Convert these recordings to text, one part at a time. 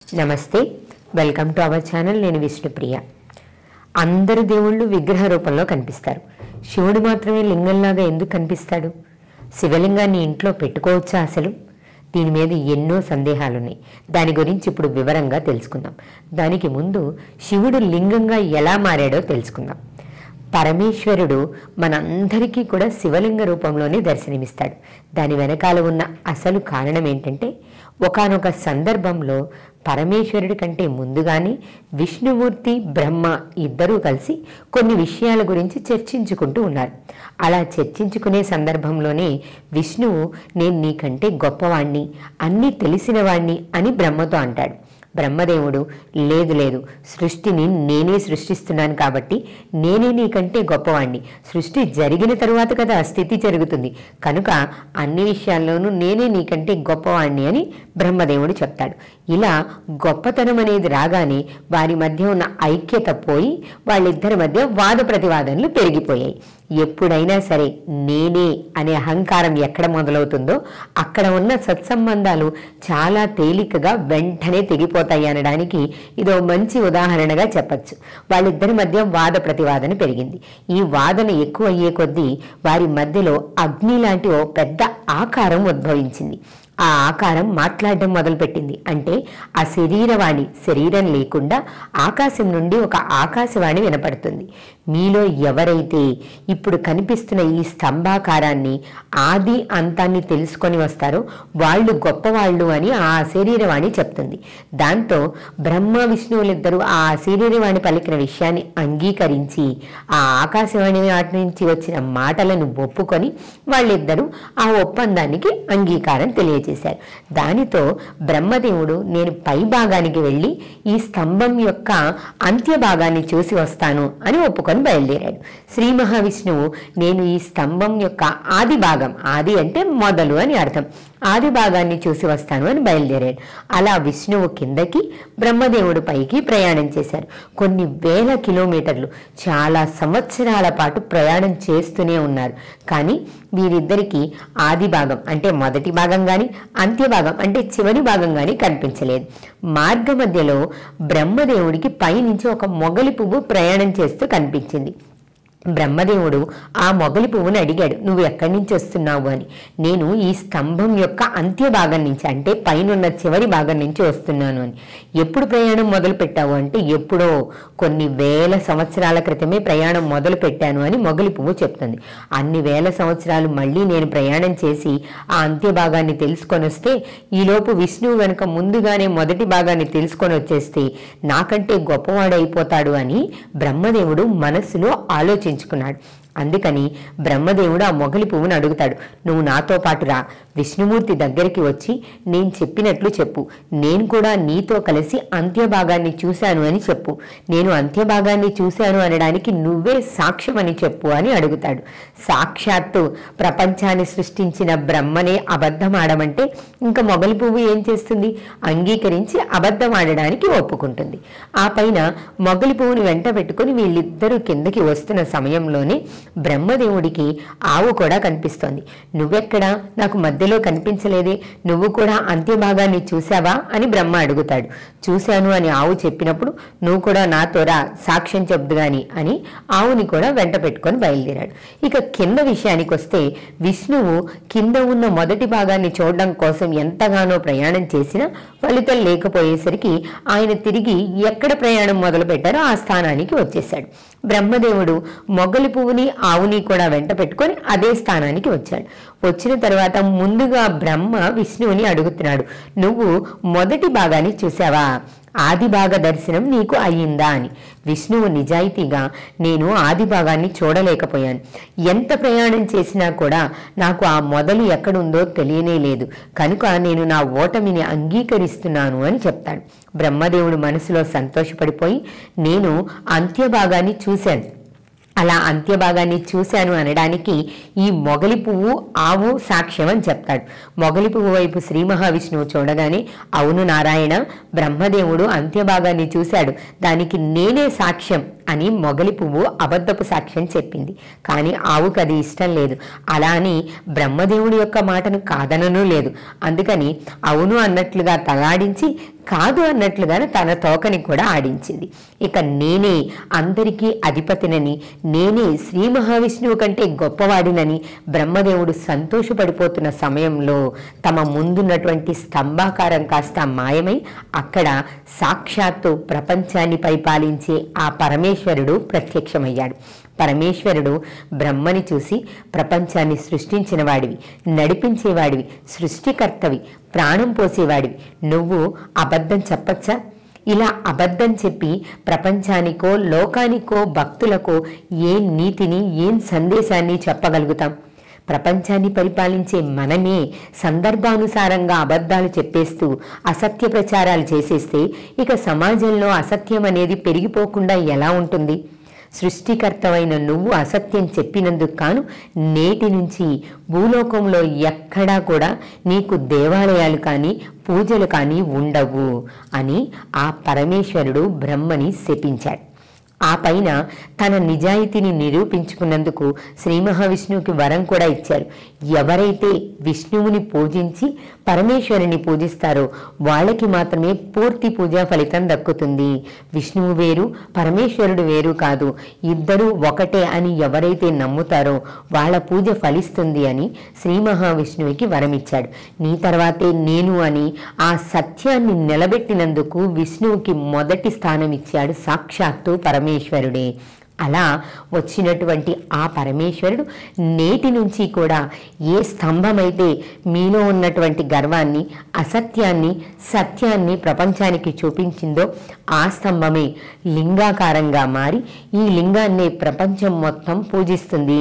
నమస్తే welcome to our channel నేను విష్ణుప్రియ అందరు దేవుళ్ళు విగ్రహ రూపంలో కనిపిస్తారు శివుడు మాత్రమే లింగంలాగా ఎందుకు కనిపిస్తాడు శివలింగాన్ని ఇంట్లో పెట్టుకోవచ్చా అసలు దీని మీద ఎన్నో సందేహాలున్నాయి దాని గురించి ఇప్పుడు వివరంగా తెలుసుకుందాం దానికి ముందు శివుడు లింగంగా ఎలా మారాడో తెలుసుకుందాం పరమేశ్వరుడు మనందరికీ కూడా శివలింగ రూపంలోనే దర్శనమిస్తాడు దాని వెనకాల ఉన్న అసలు కారణం ఏంటంటే ఒకానొక సందర్భంలో పరమేశ్వరుడి కంటే ముందుగానే విష్ణుమూర్తి బ్రహ్మ ఇద్దరూ కలిసి కొన్ని విషయాల గురించి చర్చించుకుంటూ ఉన్నారు అలా చర్చించుకునే సందర్భంలోనే విష్ణువు నేను నీకంటే గొప్పవాణ్ణి అన్నీ తెలిసినవాణ్ణి అని బ్రహ్మతో అంటాడు బ్రహ్మదేవుడు లేదు లేదు సృష్టిని నేనే సృష్టిస్తున్నాను కాబట్టి నేనే నీకంటే గొప్పవాణ్ణి సృష్టి జరిగిన తరువాత కదా స్థితి జరుగుతుంది కనుక అన్ని విషయాల్లోనూ నేనే నీకంటే గొప్పవాణ్ణి అని బ్రహ్మదేవుడు చెప్తాడు ఇలా గొప్పతనం అనేది రాగానే వారి మధ్య ఉన్న ఐక్యత పోయి వాళ్ళిద్దరి మధ్య వాద ప్రతివాదనలు పెరిగిపోయాయి ఎప్పుడైనా సరే నేనే అనే అహంకారం ఎక్కడ మొదలవుతుందో అక్కడ ఉన్న సత్సంబంధాలు చాలా తేలికగా వెంటనే తెగిపోతాయి అనడానికి ఇదో మంచి ఉదాహరణగా చెప్పచ్చు వాళ్ళిద్దరి మధ్య వాద ప్రతివాదన పెరిగింది ఈ వాదన ఎక్కువ అయ్యే కొద్దీ వారి మధ్యలో అగ్ని లాంటి ఓ పెద్ద ఆకారం ఉద్భవించింది ఆ ఆకారం మాట్లాడడం మొదలుపెట్టింది అంటే ఆ శరీరవాణి శరీరం లేకుండా ఆకాశం నుండి ఒక ఆకాశవాణి వినపడుతుంది మీలో ఎవరైతే ఇప్పుడు కనిపిస్తున్న ఈ స్తంభాకారాన్ని ఆది అంతాన్ని తెలుసుకొని వస్తారో వాళ్ళు గొప్పవాళ్ళు అని ఆ శరీరవాణి చెప్తుంది దాంతో బ్రహ్మ విష్ణువులిద్దరూ ఆ శరీరవాణి పలికిన విషయాన్ని అంగీకరించి ఆ ఆకాశవాణి వాటి నుంచి వచ్చిన మాటలను ఒప్పుకొని వాళ్ళిద్దరూ ఆ ఒప్పందానికి అంగీకారం తెలియజేశారు దానితో బ్రహ్మదేవుడు నేను పై భాగానికి వెళ్ళి ఈ స్తంభం యొక్క అంత్య భాగాన్ని చూసి వస్తాను అని ఒప్పుకొని బయలుదేరాడు శ్రీ మహావిష్ణువు నేను ఈ స్తంభం యొక్క ఆది భాగం ఆది అంటే మొదలు అని అర్థం ఆది భాగాన్ని చూసి వస్తాను అని బయలుదేరాడు అలా విష్ణువు కిందకి బ్రహ్మదేవుడు పైకి ప్రయాణం చేశారు కొన్ని వేల కిలోమీటర్లు చాలా సంవత్సరాల పాటు ప్రయాణం చేస్తూనే ఉన్నారు కానీ వీరిద్దరికీ ఆది భాగం అంటే మొదటి భాగం కానీ అంత్య భాగం అంటే చివరి భాగం కానీ కనిపించలేదు మార్గ మధ్యలో బ్రహ్మదేవుడికి పైనుంచి ఒక మొగలి పువ్వు ప్రయాణం చేస్తూ కనిపించింది బ్రహ్మదేవుడు ఆ మొగలి పువ్వుని అడిగాడు నువ్వు ఎక్కడి నుంచి వస్తున్నావు అని నేను ఈ స్తంభం యొక్క అంత్య భాగం నుంచి అంటే పైనున్న చివరి భాగం నుంచి వస్తున్నాను అని ఎప్పుడు ప్రయాణం మొదలు పెట్టావు అంటే ఎప్పుడో కొన్ని వేల సంవత్సరాల క్రితమే ప్రయాణం మొదలు పెట్టాను అని మొగలి పువ్వు చెప్తుంది అన్ని వేల సంవత్సరాలు మళ్ళీ నేను ప్రయాణం చేసి ఆ అంత్య భాగాన్ని తెలుసుకొని వస్తే ఈలోపు విష్ణువు వెనుక ముందుగానే మొదటి భాగాన్ని తెలుసుకొని వచ్చేస్తే నాకంటే గొప్పవాడైపోతాడు అని బ్రహ్మదేవుడు మనస్సులో ఆలోచించుకున్నాడు అందుకని బ్రహ్మదేవుడు ఆ మొగలి పువ్వును అడుగుతాడు నువ్వు నాతో పాటు రా విష్ణుమూర్తి దగ్గరికి వచ్చి నేను చెప్పినట్లు చెప్పు నేను కూడా నీతో కలిసి అంత్యభాగాన్ని చూశాను అని చెప్పు నేను అంత్యభాగాన్ని చూశాను అనడానికి నువ్వే సాక్ష్యం అని చెప్పు అని అడుగుతాడు సాక్షాత్తు ప్రపంచాన్ని సృష్టించిన బ్రహ్మనే అబద్ధం ఆడమంటే ఇంకా మొగలి పువ్వు ఏం చేస్తుంది అంగీకరించి అబద్ధం ఆడడానికి ఒప్పుకుంటుంది ఆ పైన మొగలి పువ్వుని వెంట పెట్టుకుని వీళ్ళిద్దరూ కిందకి వస్తున్న సమయంలోనే బ్రహ్మదేవుడికి ఆవు కూడా కనిపిస్తోంది నువ్వెక్కడా నాకు మధ్యలో కనిపించలేదే నువ్వు కూడా అంత్యభాగాన్ని చూసావా అని బ్రహ్మ అడుగుతాడు చూశాను అని ఆవు చెప్పినప్పుడు నువ్వు కూడా నాతో రా సాక్ష్యం చెబుదు గాని అని ఆవుని కూడా వెంట పెట్టుకొని బయలుదేరాడు ఇక కింద విషయానికి వస్తే విష్ణువు కింద ఉన్న మొదటి భాగాన్ని చూడడం కోసం ఎంతగానో ప్రయాణం చేసినా ఫలితం లేకపోయేసరికి ఆయన తిరిగి ఎక్కడ ప్రయాణం మొదలు పెట్టారో ఆ స్థానానికి వచ్చేశాడు బ్రహ్మదేవుడు మొగలి పువ్వుని ఆవుని కూడా వెంట పెట్టుకొని అదే స్థానానికి వచ్చాడు వచ్చిన తర్వాత ముందుగా బ్రహ్మ విష్ణువుని అడుగుతున్నాడు నువ్వు మొదటి భాగాన్ని చూసావా ఆది భాగ దర్శనం నీకు అయ్యిందా అని విష్ణువు నిజాయితీగా నేను ఆది భాగాన్ని చూడలేకపోయాను ఎంత ప్రయాణం చేసినా కూడా నాకు ఆ మొదలు ఎక్కడుందో తెలియనే లేదు కనుక నేను నా ఓటమిని అంగీకరిస్తున్నాను అని చెప్తాడు బ్రహ్మదేవుడు మనసులో సంతోషపడిపోయి నేను అంత్యభాగాన్ని చూశాను అలా అంత్యభాగాన్ని చూశాను అనడానికి ఈ మొగలి పువ్వు ఆవు సాక్ష్యం అని చెప్తాడు మొగలి పువ్వు వైపు శ్రీ మహావిష్ణువు చూడగానే అవును నారాయణ బ్రహ్మదేవుడు అంత్యభాగాన్ని చూశాడు దానికి నేనే సాక్ష్యం అని మొగలి పువ్వు అబద్ధపు సాక్ష్యం చెప్పింది కానీ ఆవుకు అది ఇష్టం లేదు అలా అని బ్రహ్మదేవుడి యొక్క మాటను కాదనను లేదు అందుకని అవును అన్నట్లుగా తలాడించి కాదు అన్నట్లుగా తన తోకని కూడా ఆడించింది ఇక నేనే అందరికీ అధిపతినని నేనే శ్రీ మహావిష్ణువు కంటే గొప్పవాడినని బ్రహ్మదేవుడు సంతోషపడిపోతున్న సమయంలో తమ ముందున్నటువంటి స్తంభాకారం కాస్త మాయమై అక్కడ సాక్షాత్తు ప్రపంచాన్ని పరిపాలించే ఆ పరమేశ్వరుడు ప్రత్యక్షమయ్యాడు పరమేశ్వరుడు బ్రహ్మని చూసి ప్రపంచాన్ని సృష్టించిన వాడివి నడిపించేవాడివి సృష్టికర్తవి ప్రాణం పోసేవాడివి నువ్వు అబద్ధం చెప్పచ్చా ఇలా అబద్ధం చెప్పి ప్రపంచానికో లోకానికో భక్తులకో ఏం నీతిని ఏం సందేశాన్ని చెప్పగలుగుతాం ప్రపంచాన్ని పరిపాలించే మనమే సందర్భానుసారంగా అబద్ధాలు చెప్పేస్తూ అసత్య ప్రచారాలు చేసేస్తే ఇక సమాజంలో అసత్యం అనేది పెరిగిపోకుండా ఎలా ఉంటుంది సృష్టికర్తవైన నువ్వు అసత్యం చెప్పినందుకు కాను నేటి నుంచి భూలోకంలో ఎక్కడా కూడా నీకు దేవాలయాలు కానీ పూజలు కానీ ఉండవు అని ఆ పరమేశ్వరుడు బ్రహ్మని శపించాడు ఆ పైన తన నిజాయితీని నిరూపించుకున్నందుకు శ్రీ మహావిష్ణువుకి వరం కూడా ఇచ్చారు ఎవరైతే విష్ణువుని పూజించి పరమేశ్వరుని పూజిస్తారో వాళ్ళకి మాత్రమే పూర్తి పూజా ఫలితం దక్కుతుంది విష్ణువు వేరు పరమేశ్వరుడు వేరు కాదు ఇద్దరూ ఒకటే అని ఎవరైతే నమ్ముతారో వాళ్ళ పూజ ఫలిస్తుంది అని శ్రీ మహావిష్ణువుకి వరమిచ్చాడు నీ తర్వాతే నేను అని ఆ సత్యాన్ని నిలబెట్టినందుకు విష్ణువుకి మొదటి స్థానం ఇచ్చాడు సాక్షాత్తు పరమేశ్వరుడే అలా వచ్చినటువంటి ఆ పరమేశ్వరుడు నేటి నుంచి కూడా ఏ స్తంభమైతే మీలో ఉన్నటువంటి గర్వాన్ని అసత్యాన్ని సత్యాన్ని ప్రపంచానికి చూపించిందో ఆ స్తంభమే లింగాకారంగా మారి ఈ లింగాన్నే ప్రపంచం మొత్తం పూజిస్తుంది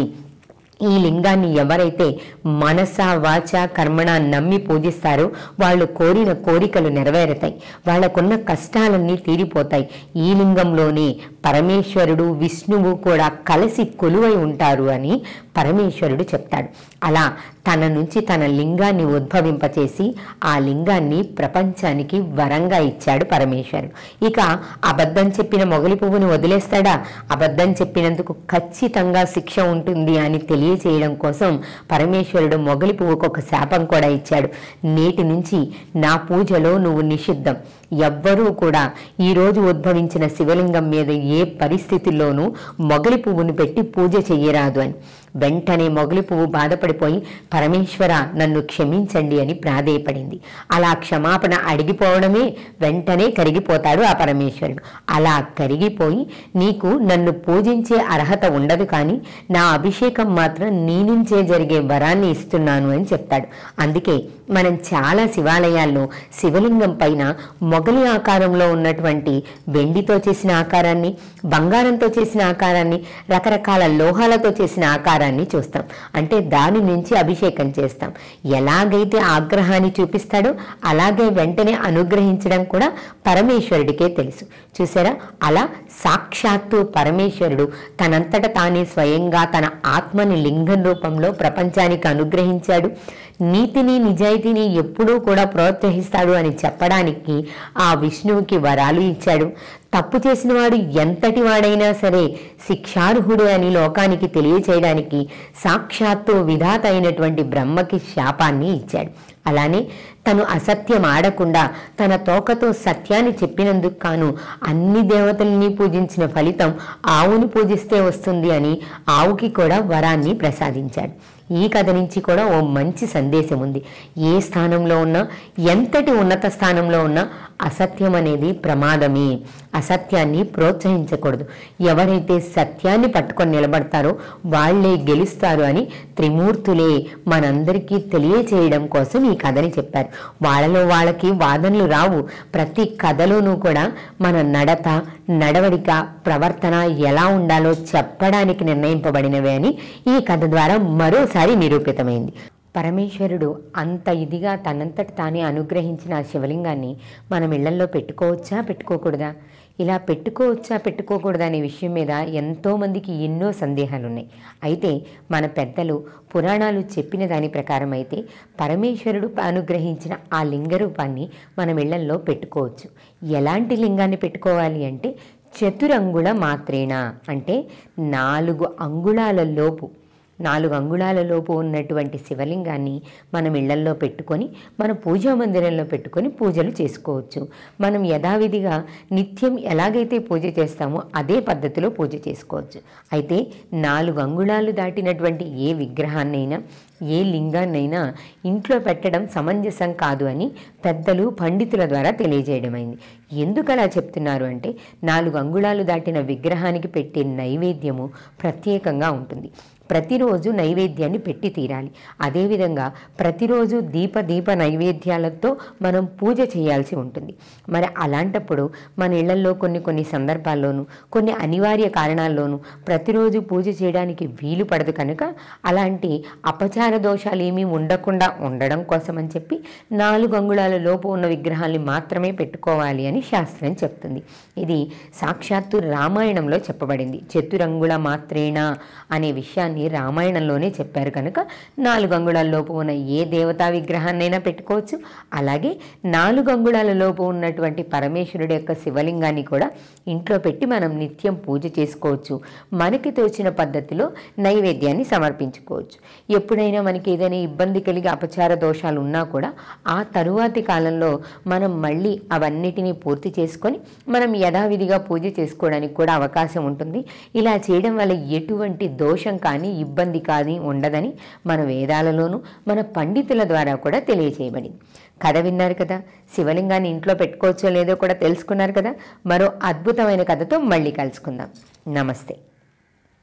ఈ లింగాన్ని ఎవరైతే మనస వాచ కర్మణ నమ్మి పూజిస్తారో వాళ్ళు కోరిన కోరికలు నెరవేరుతాయి వాళ్ళకున్న కష్టాలన్నీ తీరిపోతాయి ఈ లింగంలోనే పరమేశ్వరుడు విష్ణువు కూడా కలిసి కొలువై ఉంటారు అని పరమేశ్వరుడు చెప్తాడు అలా తన నుంచి తన లింగాన్ని ఉద్భవింపచేసి ఆ లింగాన్ని ప్రపంచానికి వరంగా ఇచ్చాడు పరమేశ్వరుడు ఇక అబద్ధం చెప్పిన మొగలి పువ్వుని వదిలేస్తాడా అబద్ధం చెప్పినందుకు ఖచ్చితంగా శిక్ష ఉంటుంది అని తెలియచేయడం కోసం పరమేశ్వరుడు మొగలి పువ్వుకు ఒక శాపం కూడా ఇచ్చాడు నేటి నుంచి నా పూజలో నువ్వు నిషిద్ధం ఎవ్వరూ కూడా ఈరోజు ఉద్భవించిన శివలింగం మీద ఏ పరిస్థితుల్లోనూ మొగలి పువ్వును పెట్టి పూజ చెయ్యరాదు అని వెంటనే మొగలి పువ్వు బాధపడిపోయి పరమేశ్వర నన్ను క్షమించండి అని ప్రాధేయపడింది అలా క్షమాపణ అడిగిపోవడమే వెంటనే కరిగిపోతాడు ఆ పరమేశ్వరుడు అలా కరిగిపోయి నీకు నన్ను పూజించే అర్హత ఉండదు కానీ నా అభిషేకం మాత్రం నీ నుంచే జరిగే వరాన్ని ఇస్తున్నాను అని చెప్తాడు అందుకే మనం చాలా శివాలయాల్లో శివలింగం పైన మొగలి ఆకారంలో ఉన్నటువంటి వెండితో చేసిన ఆకారాన్ని బంగారంతో చేసిన ఆకారాన్ని రకరకాల లోహాలతో చేసిన ఆకారాన్ని చూస్తాం అంటే దాని నుంచి అభిషేకం చేస్తాం ఎలాగైతే ఆగ్రహాన్ని చూపిస్తాడో అలాగే వెంటనే అనుగ్రహించడం కూడా పరమేశ్వరుడికే తెలుసు చూసారా అలా సాక్షాత్తు పరమేశ్వరుడు తనంతట తానే స్వయంగా తన ఆత్మని లింగం రూపంలో ప్రపంచానికి అనుగ్రహించాడు నీతిని నిజాయితీని ఎప్పుడూ కూడా ప్రోత్సహిస్తాడు అని చెప్పడానికి ఆ విష్ణువుకి వరాలు ఇచ్చాడు తప్పు చేసిన వాడు ఎంతటి వాడైనా సరే శిక్షార్హుడు అని లోకానికి తెలియచేయడానికి సాక్షాత్తు విధాత అయినటువంటి బ్రహ్మకి శాపాన్ని ఇచ్చాడు అలానే తను అసత్యం ఆడకుండా తన తోకతో సత్యాన్ని చెప్పినందుకు కాను అన్ని దేవతల్ని పూజించిన ఫలితం ఆవుని పూజిస్తే వస్తుంది అని ఆవుకి కూడా వరాన్ని ప్రసాదించాడు ఈ కథ నుంచి కూడా ఓ మంచి సందేశం ఉంది ఏ స్థానంలో ఉన్నా ఎంతటి ఉన్నత స్థానంలో ఉన్నా అసత్యం అనేది ప్రమాదమే అసత్యాన్ని ప్రోత్సహించకూడదు ఎవరైతే సత్యాన్ని పట్టుకొని నిలబడతారో వాళ్ళే గెలుస్తారు అని త్రిమూర్తులే మనందరికీ తెలియచేయడం కోసం ఈ కథని చెప్పారు వాళ్ళలో వాళ్ళకి వాదనలు రావు ప్రతి కథలోనూ కూడా మన నడత నడవడిక ప్రవర్తన ఎలా ఉండాలో చెప్పడానికి నిర్ణయింపబడినవే అని ఈ కథ ద్వారా మరోసారి నిరూపితమైంది పరమేశ్వరుడు అంత ఇదిగా తనంతట తానే అనుగ్రహించిన ఆ శివలింగాన్ని మనం ఇళ్లల్లో పెట్టుకోవచ్చా పెట్టుకోకూడదా ఇలా పెట్టుకోవచ్చా పెట్టుకోకూడదా అనే విషయం మీద ఎంతోమందికి ఎన్నో సందేహాలు ఉన్నాయి అయితే మన పెద్దలు పురాణాలు చెప్పిన దాని ప్రకారం అయితే పరమేశ్వరుడు అనుగ్రహించిన ఆ లింగ రూపాన్ని మనం ఇళ్లల్లో పెట్టుకోవచ్చు ఎలాంటి లింగాన్ని పెట్టుకోవాలి అంటే చతురంగుళ మాత్రేణ అంటే నాలుగు అంగుళాల లోపు నాలుగు అంగుళాల లోపు ఉన్నటువంటి శివలింగాన్ని మనం ఇళ్లల్లో పెట్టుకొని మన పూజా మందిరంలో పెట్టుకొని పూజలు చేసుకోవచ్చు మనం యథావిధిగా నిత్యం ఎలాగైతే పూజ చేస్తామో అదే పద్ధతిలో పూజ చేసుకోవచ్చు అయితే నాలుగు అంగుళాలు దాటినటువంటి ఏ విగ్రహాన్నైనా ఏ లింగాన్నైనా ఇంట్లో పెట్టడం సమంజసం కాదు అని పెద్దలు పండితుల ద్వారా తెలియజేయడమైంది ఎందుకు అలా చెప్తున్నారు అంటే నాలుగు అంగుళాలు దాటిన విగ్రహానికి పెట్టే నైవేద్యము ప్రత్యేకంగా ఉంటుంది ప్రతిరోజు నైవేద్యాన్ని పెట్టి తీరాలి అదేవిధంగా ప్రతిరోజు దీప దీప నైవేద్యాలతో మనం పూజ చేయాల్సి ఉంటుంది మరి అలాంటప్పుడు మన ఇళ్లలో కొన్ని కొన్ని సందర్భాల్లోనూ కొన్ని అనివార్య కారణాల్లోనూ ప్రతిరోజు పూజ చేయడానికి వీలు పడదు కనుక అలాంటి అపచార దోషాలు ఏమీ ఉండకుండా ఉండడం కోసం అని చెప్పి నాలుగు అంగుళాల లోపు ఉన్న విగ్రహాల్ని మాత్రమే పెట్టుకోవాలి అని శాస్త్రం చెప్తుంది ఇది సాక్షాత్తు రామాయణంలో చెప్పబడింది చతురంగుళ మాత్రేణ అనే విషయాన్ని రామాయణంలోనే చెప్పారు కనుక నాలుగు అంగుళాల లోపు ఉన్న ఏ దేవతా విగ్రహాన్నైనా పెట్టుకోవచ్చు అలాగే నాలుగు అంగుళాల లోపు ఉన్నటువంటి పరమేశ్వరుడి యొక్క శివలింగాన్ని కూడా ఇంట్లో పెట్టి మనం నిత్యం పూజ చేసుకోవచ్చు మనకి తోచిన పద్ధతిలో నైవేద్యాన్ని సమర్పించుకోవచ్చు ఎప్పుడైనా మనకి ఏదైనా ఇబ్బంది కలిగి అపచార దోషాలు ఉన్నా కూడా ఆ తరువాతి కాలంలో మనం మళ్ళీ అవన్నిటినీ పూర్తి చేసుకొని మనం యథావిధిగా పూజ చేసుకోవడానికి కూడా అవకాశం ఉంటుంది ఇలా చేయడం వల్ల ఎటువంటి దోషం కానీ ఇబ్బంది కానీ ఉండదని మన వేదాలలోనూ మన పండితుల ద్వారా కూడా తెలియజేయబడింది కథ విన్నారు కదా శివలింగాన్ని ఇంట్లో పెట్టుకోవచ్చో లేదో కూడా తెలుసుకున్నారు కదా మరో అద్భుతమైన కథతో మళ్ళీ కలుసుకుందాం నమస్తే